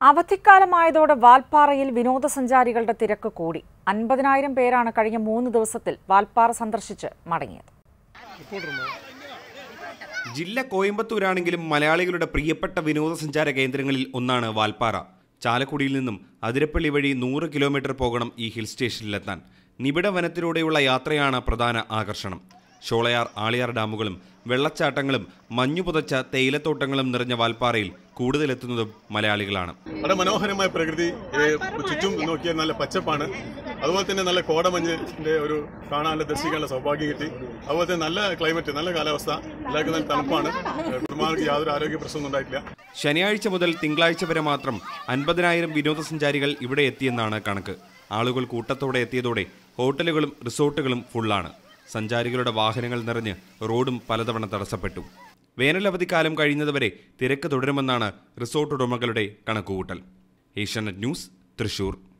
അവധിക്കാലമായതോടെ വാൽപ്പാറയിൽ വിനോദസഞ്ചാരികളുടെ തിരക്ക് കൂടി അൻപതിനായിരം പേരാണ് കഴിഞ്ഞ മൂന്ന് ദിവസത്തിൽ വാൽപ്പാറ സന്ദർശിച്ച് മടങ്ങിയത് ജില്ല കോയമ്പത്തൂരാണെങ്കിലും മലയാളികളുടെ പ്രിയപ്പെട്ട വിനോദസഞ്ചാര കേന്ദ്രങ്ങളിൽ ഒന്നാണ് വാൽപ്പാറ ചാലക്കുടിയിൽ നിന്നും അതിരപ്പള്ളി വഴി നൂറ് കിലോമീറ്റർ പോകണം ഈ ഹിൽ സ്റ്റേഷനിലെത്താൻ നിബിഡ വനത്തിലൂടെയുള്ള യാത്രയാണ് പ്രധാന ആകർഷണം ഷോളയാർ ആളിയാർ ഡാമുകളും വെള്ളച്ചാട്ടങ്ങളും മഞ്ഞു പുതച്ച തേയിലത്തോട്ടങ്ങളും നിറഞ്ഞ വാൽപ്പാറയിൽ കൂടുതലെത്തുന്നതും മലയാളികളാണ് വളരെ മനോഹരമായ പ്രകൃതി ഏ, ചുറ്റും നോക്കിയാൽ നല്ല പച്ചപ്പാണ് അതുപോലെ തന്നെ നല്ല കോടമഞ്ഞിന്റെ ഒരു കാണാനുള്ള ദർശിക്കാനുള്ള സൗഭാഗ്യം കിട്ടി അതുപോലെ തന്നെ നല്ല ക്ലൈമറ്റ് നല്ല കാലാവസ്ഥ എല്ലാവർക്കും നല്ല തണുപ്പാണ് ഏ, കുടുംബാർക്ക് യാതൊരു ആരോഗ്യ പ്രശ്നമൊന്നും ഉണ്ടായിട്ടില്ല ശനിയാഴ്ച മുതൽ തിങ്കളാഴ്ച വരെ മാത്രം അൻപതിനായിരം വിനോദസഞ്ചാരികൾ ഇവിടെ എത്തിയെന്നാണ് കണക്ക് ആളുകൾ കൂട്ടത്തോടെ എത്തിയതോടെ ഹോട്ടലുകളും റിസോർട്ടുകളും ഫുള്ളാണ് സഞ്ചാരികളുടെ വാഹനങ്ങൾ നിറഞ്ഞ് റോഡും പലതവണ തടസ്സപ്പെട്ടു വേനലവധിക്കാലം കഴിയുന്നതുവരെ തിരക്ക് തുടരുമെന്നാണ് റിസോർട്ട് ഉടമകളുടെ കണക്കുകൂട്ടൽ ഏഷ്യാനെറ്റ് ന്യൂസ് തൃശൂർ